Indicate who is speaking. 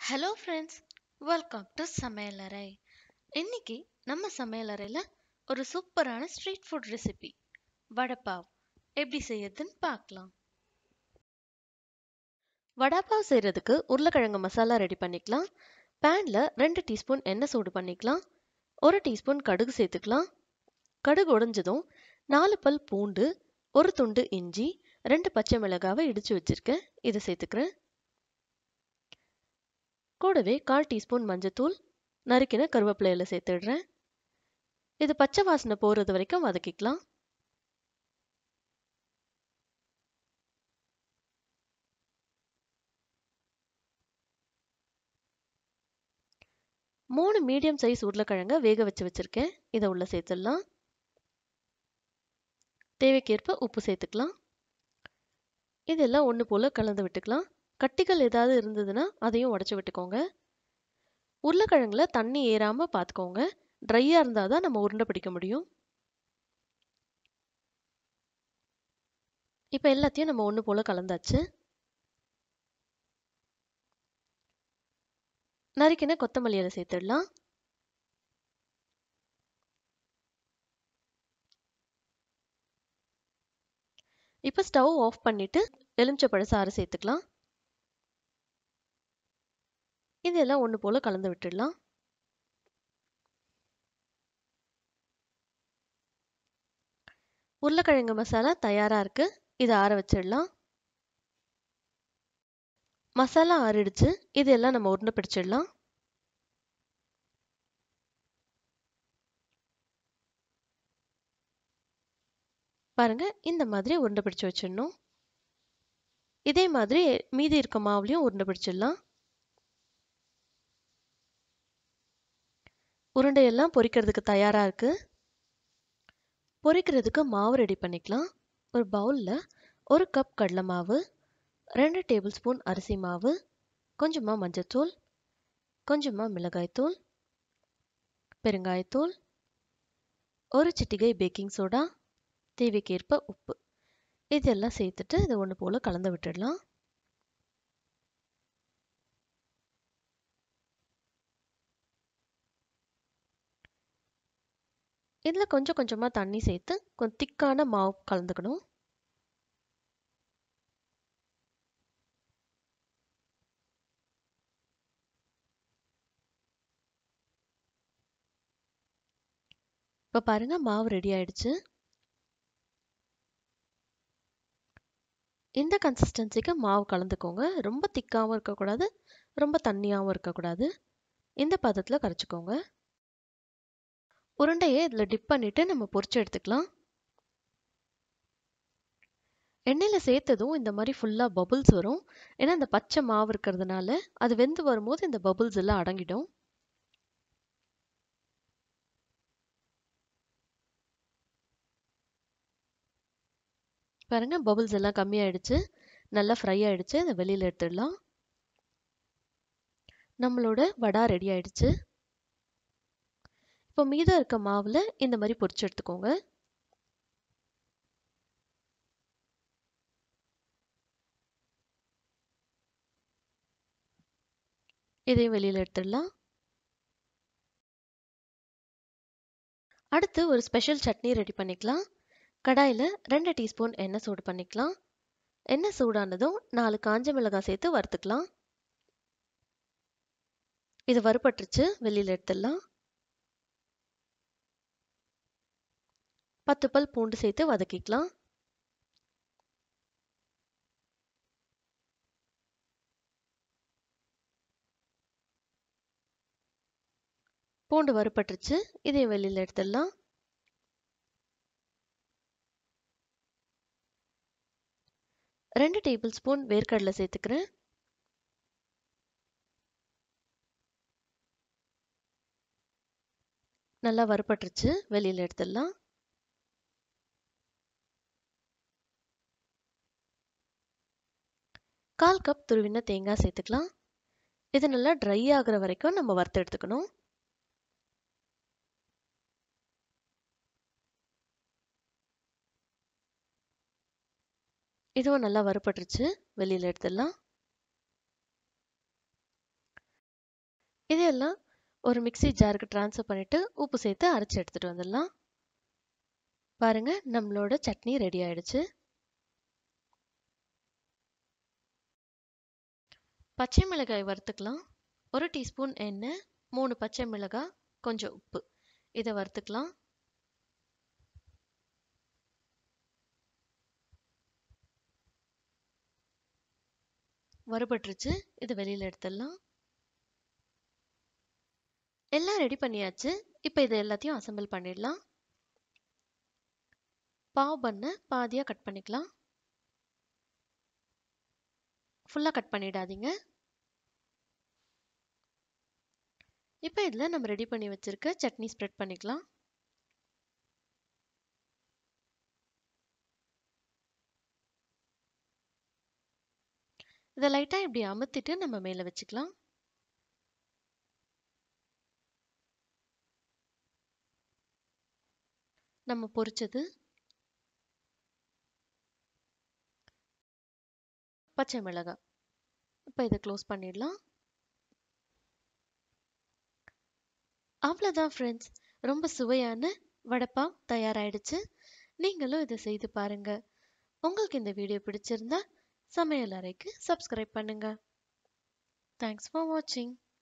Speaker 1: hello friends welcome to சமையலறை இன்னைக்கு நம்ம சமையலறையில் ஒரு சூப்பரான ஸ்ட்ரீட் ஃபுட் ரெசிபி வடைப்பாவ் எப்படி செய்யறதுன்னு பார்க்கலாம் வடைப்பாவ் செய்கிறதுக்கு உருளைக்கிழங்கு மசாலா ரெடி பண்ணிக்கலாம் பேனில் ரெண்டு டீஸ்பூன் எண்ணெய் சூடு பண்ணிக்கலாம் ஒரு டீஸ்பூன் கடுகு சேர்த்துக்கலாம் கடுகு உடைஞ்சதும் நாலு பல் பூண்டு ஒரு துண்டு இஞ்சி ரெண்டு பச்சை மிளகாவை இடித்து வச்சுருக்கேன் இதை சேர்த்துக்கிறேன் கூடவே கால் டீஸ்பூன் மஞ்சத்தூள் நறுக்கின கருவேப்பிலையில் சேர்த்துடுறேன் இது பச்சை வாசனை போகிறது வரைக்கும் வதக்கிக்கலாம் மூணு மீடியம் சைஸ் உருளைக்கிழங்க வேக வச்சு வச்சுருக்கேன் இதை உள்ள சேர்த்துடலாம் தேவைக்கேற்ப உப்பு சேர்த்துக்கலாம் இதெல்லாம் ஒன்று போல் கலந்து விட்டுக்கலாம் கட்டிகள் ஏதாவது இருந்ததுன்னா அதையும் உடச்சி விட்டுக்கோங்க உருளைக்கிழங்குல தண்ணி ஏறாமல் பார்த்துக்கோங்க ட்ரையாக இருந்தால் தான் நம்ம உருண்டை பிடிக்க முடியும் இப்போ எல்லாத்தையும் நம்ம ஒன்று போல் கலந்தாச்சு நறுக்கின கொத்தமல்லி இலை சேர்த்துடலாம் இப்போ ஸ்டவ் ஆஃப் பண்ணிவிட்டு எலுமிச்சப்பழ சாறு சேர்த்துக்கலாம் இதெல்லாம் ஒன்று போல் கலந்து விட்டுடலாம் உருளைக்கிழங்கு மசாலா தயாராக இருக்குது இதை ஆற வச்சிடலாம் மசாலா ஆறிடுச்சு இதெல்லாம் நம்ம உருண்டை பிடிச்சிடலாம் பாருங்க இந்த மாதிரி உருண்டை பிடிச்சு வச்சிடணும் இதே மாதிரி மீதி இருக்க மாவுலையும் உருண்டை பிடிச்சிடலாம் உருண்டையெல்லாம் பொரிக்கிறதுக்கு தயாராக இருக்குது பொரிக்கிறதுக்கு மாவு ரெடி பண்ணிக்கலாம் ஒரு பவுலில் ஒரு கப் கடலை மாவு ரெண்டு டேபிள் ஸ்பூன் அரிசி மாவு கொஞ்சமாக மஞ்சத்தூள் கொஞ்சமாக மிளகாய்த்தூள் பெருங்காயத்தூள் ஒரு சிட்டிகை பேக்கிங் சோடா தேவைக்கேற்ப உப்பு இதெல்லாம் சேர்த்துட்டு இதை ஒன்று போல் கலந்து விட்டுடலாம் இதில் கொஞ்சம் கொஞ்சமாக தண்ணி சேர்த்து கொஞ்சம் திக்கான மாவு கலந்துக்கணும் இப்போ பாருங்க மாவு ரெடி ஆயிடுச்சு இந்த கன்சிஸ்டன்சிக்கு மாவு கலந்துக்கோங்க ரொம்ப திக்காகவும் இருக்கக்கூடாது ரொம்ப தண்ணியாகவும் இருக்கக்கூடாது இந்த பதத்தில் கரைச்சிக்கோங்க உருண்டையை இதில் டிப் பண்ணிவிட்டு நம்ம பொரிச்சு எடுத்துக்கலாம் எண்ணெயில் சேர்த்ததும் இந்த மாதிரி ஃபுல்லாக பபுள்ஸ் வரும் ஏன்னா இந்த பச்சை மாவு இருக்கிறதுனால அது வெந்து வரும்போது இந்த பபுள்ஸ் எல்லாம் அடங்கிடும் பாருங்க பபுள்ஸ் எல்லாம் கம்மியாயிடுச்சு நல்லா ஃப்ரை ஆயிடுச்சு அதை வெளியில் எடுத்துடலாம் நம்மளோட வடா ரெடி ஆயிடுச்சு இப்போ மீதம் இருக்க மாவில் இந்த மாதிரி பொரிச்சு எடுத்துக்கோங்க இதையும் வெளியில் எடுத்துடலாம் அடுத்து ஒரு ஸ்பெஷல் சட்னி ரெடி பண்ணிக்கலாம் கடாயில் ரெண்டு டீஸ்பூன் எண்ணெய் சூடு பண்ணிக்கலாம் எண்ணெய் சூடானதும் நாலு காஞ்ச மிளகாய் சேர்த்து வறுத்துக்கலாம் இது வறுபட்டுருச்சு வெளியில் எடுத்துடலாம் பத்து பல் பூண்டு சேர்த்து வதக்கிக்கலாம் பூண்டு வறுப்பட்டுருச்சு இதையும் வெளியில் எடுத்துடலாம் ரெண்டு டேபிள் ஸ்பூன் வேர்க்கடலை சேர்த்துக்கிறேன் நல்லா வறுப்பட்டுருச்சு வெளியில் எடுத்துடலாம் கால் கப் துருவின தேங்காய் சேர்த்துக்கலாம் இது நல்லா ட்ரை ஆகிற வரைக்கும் நம்ம வறுத்து எடுத்துக்கணும் இதுவும் நல்லா வறுப்பட்டுருச்சு வெளியில் எடுத்துடலாம் இதையெல்லாம் ஒரு மிக்ஸி ஜாருக்கு ட்ரான்ஸ்ஃபர் பண்ணிட்டு உப்பு சேர்த்து அரைச்சி எடுத்துட்டு வந்துடலாம் பாருங்க நம்மளோட சட்னி ரெடி ஆயிடுச்சு பச்சை மிளகாய் வறுத்துக்கலாம் ஒரு டீஸ்பூன் எண்ணெய் மூணு பச்சை மிளகாய் கொஞ்சம் உப்பு இதை வறுத்துக்கலாம் வறுபட்டுருச்சு இது வெளியில் எடுத்துடலாம் எல்லாம் ரெடி பண்ணியாச்சு இப்போ இதை எல்லாத்தையும் அசம்பிள் பண்ணிடலாம் பாவ் பண்ண பாதியாக கட் பண்ணிக்கலாம் ஃபுல்லாக கட் பண்ணிடாதீங்க இப்போ இதில் நம்ம ரெடி பண்ணி வச்சுருக்க சட்னி ஸ்ப்ரெட் பண்ணிக்கலாம் இதை லைட்டாக இப்படி அமுத்திட்டு நம்ம மேலே வச்சுக்கலாம் நம்ம பொரிச்சது பச்சை மிளகாய் இப்போ இதை க்ளோஸ் பண்ணிடலாம் அவ்வளோதான் ஃப்ரெண்ட்ஸ் ரொம்ப சுவையான வடப்பா தயாராகிடுச்சு நீங்களும் இதை செய்து பாருங்க உங்களுக்கு இந்த வீடியோ பிடிச்சிருந்தா சமையல் அறைக்கு சப்ஸ்கிரைப் பண்ணுங்க தேங்க்ஸ் ஃபார் வாட்சிங்